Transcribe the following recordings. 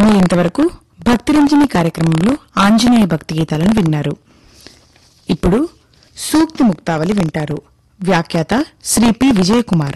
మీరు ఇంతవరకు భక్తిరంజని కార్యక్రమంలో ఆంజనేయ భక్తి గీతాలను విన్నారు ఇప్పుడు సూక్తి ముక్తావళి వింటారు వ్యాఖ్యాత శ్రీ పి విజయకుమార్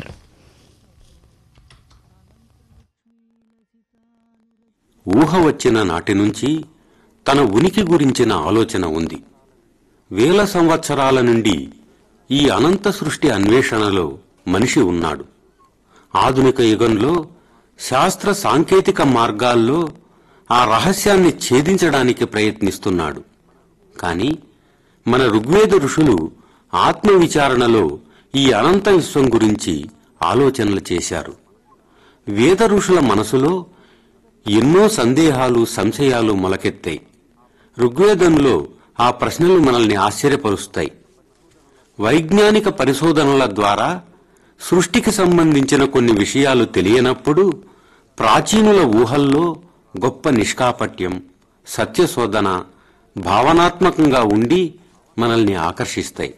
ఊహ వచ్చిన నాటి నుంచి తన ఉనికి గురించిన ఆలోచన ఉంది వేల సంవత్సరాల నుండి ఈ అనంత సృష్టి అన్వేషణలో మనిషి ఉన్నాడు ఆధునిక యుగంలో శాస్త్ర సాంకేతిక మార్గాల్లో ఆ రహస్యాన్ని ఛేదించడానికి ప్రయత్నిస్తున్నాడు కాని మన ఋగ్వేద ఋషులు ఆత్మ విచారణలో ఈ అనంత విశ్వం గురించి ఆలోచనలు చేశారు వేద ఋషుల మనసులో ఎన్నో సందేహాలు సంశయాలు మొలకెత్తాయి ఋగ్వేదంలో ఆ ప్రశ్నలు మనల్ని ఆశ్చర్యపరుస్తాయి వైజ్ఞానిక పరిశోధనల ద్వారా సృష్టికి సంబంధించిన కొన్ని విషయాలు తెలియనప్పుడు ప్రాచీనుల ఊహల్లో గొప్ప నిష్కాపట్యం సత్యశోధన భావనాత్మకంగా ఉండి మనల్ని ఆకర్షిస్తాయి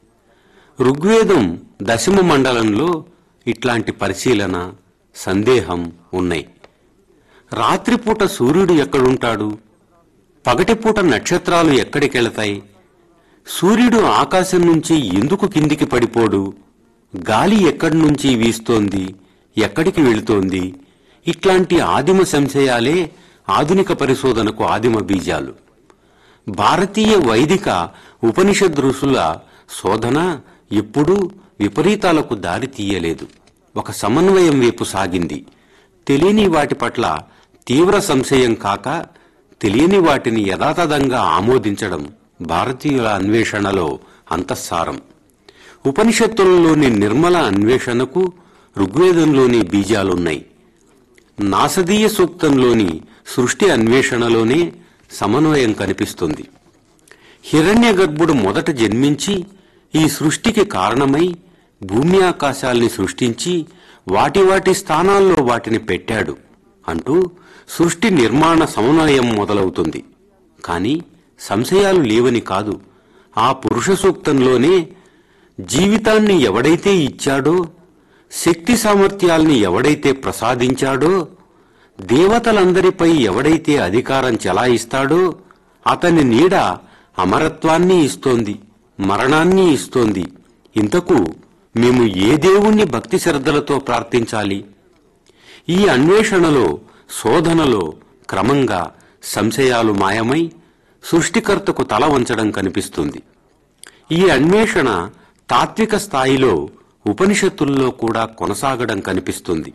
ఋగ్వేదం దశమ మండలంలో ఇట్లాంటి పరిశీలన సందేహం ఉన్నాయి రాత్రిపూట సూర్యుడు ఎక్కడుంటాడు పగటిపూట నక్షత్రాలు ఎక్కడికెళతాయి సూర్యుడు ఆకాశం నుంచి ఎందుకు కిందికి పడిపోడు గాలి ఎక్కడి నుంచి వీస్తోంది ఎక్కడికి వెళుతోంది ఇట్లాంటి ఆదిమ సంశయాలే ఆధునిక పరిశోధనకు ఆదిమ బీజాలు భారతీయ వైదిక ఉపనిషద్ ఋషుల శోధన ఎప్పుడూ విపరీతాలకు దారి తీయలేదు ఒక సమన్వయం వైపు సాగింది తెలియని వాటి పట్ల తీవ్ర సంశయం కాక తెలియని వాటిని యథాతథంగా ఆమోదించడం భారతీయుల అన్వేషణలో అంతఃసారం ఉపనిషత్తులలోని నిర్మల అన్వేషణకు ఋగ్వేదంలోని బీజాలున్నాయి నాసదీయ సూక్తంలోని సృష్టి అన్వేషణలోనే సమన్వయం కనిపిస్తుంది హిరణ్య గర్భుడు మొదట జన్మించి ఈ సృష్టికి కారణమై భూమి ఆకాశాల్ని సృష్టించి వాటి వాటి స్థానాల్లో వాటిని పెట్టాడు అంటూ సృష్టి నిర్మాణ సమన్వయం మొదలవుతుంది కాని సంశయాలు లేవని కాదు ఆ పురుష సూక్తంలోనే జీవితాన్ని ఎవడైతే ఇచ్చాడో శక్తి సామర్థ్యాల్ని ఎవడైతే ప్రసాదించాడో దేవతలందరిపై ఎవడైతే అధికారం చెలాయిస్తాడో అతని నీడ అమరత్వాన్ని ఇస్తోంది మరణాన్ని ఇస్తోంది ఇంతకు మేము ఏ దేవుణ్ణి భక్తి శ్రద్ధలతో ప్రార్థించాలి ఈ అన్వేషణలో శోధనలో క్రమంగా సంశయాలు మాయమై సృష్టికర్తకు తల వంచడం కనిపిస్తుంది ఈ అన్వేషణ తాత్విక స్థాయిలో ఉపనిషత్తుల్లో కూడా కొనసాగడం కనిపిస్తుంది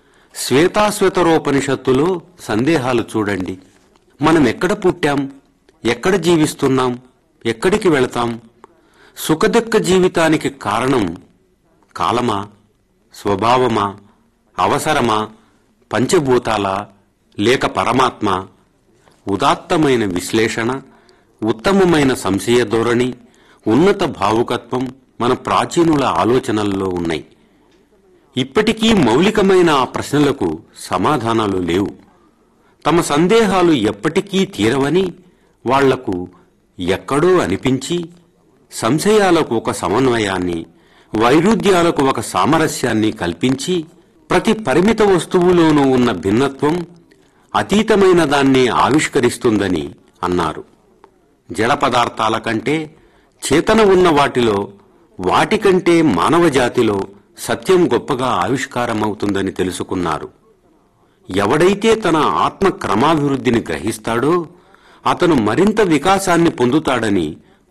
శ్వేతాశ్వేతరోపనిషత్తులో సందేహాలు చూడండి మనం ఎక్కడ పుట్టాం ఎక్కడ జీవిస్తున్నాం ఎక్కడికి వెళతాం సుఖదుఖ జీవితానికి కారణం కాలమా స్వభావమా అవసరమా పంచభూతాల లేక పరమాత్మ ఉదాత్తమైన విశ్లేషణ ఉత్తమమైన సంశయ ధోరణి ఉన్నత భావుకత్వం మన ప్రాచీనుల ఆలోచనల్లో ఉన్నాయి ఇప్పటికీ మౌలికమైన ఆ ప్రశ్నలకు సమాధానాలు లేవు తమ సందేహాలు ఎప్పటికీ తీరవని వాళ్లకు ఎక్కడో అనిపించి సంశయాలకు ఒక సమన్వయాన్ని వైరుధ్యాలకు ఒక సామరస్యాన్ని కల్పించి ప్రతి పరిమిత వస్తువులోనూ ఉన్న భిన్నత్వం అతీతమైన దాన్ని ఆవిష్కరిస్తుందని అన్నారు జడ పదార్థాల కంటే చేతన ఉన్న వాటిలో వాటికంటే మానవ జాతిలో సత్యం గొప్పగా ఆవిష్కారమవుతుందని తెలుసుకున్నారు ఎవడైతే తన ఆత్మ క్రమాభివృద్ధిని గ్రహిస్తాడో అతను మరింత వికాసాన్ని పొందుతాడని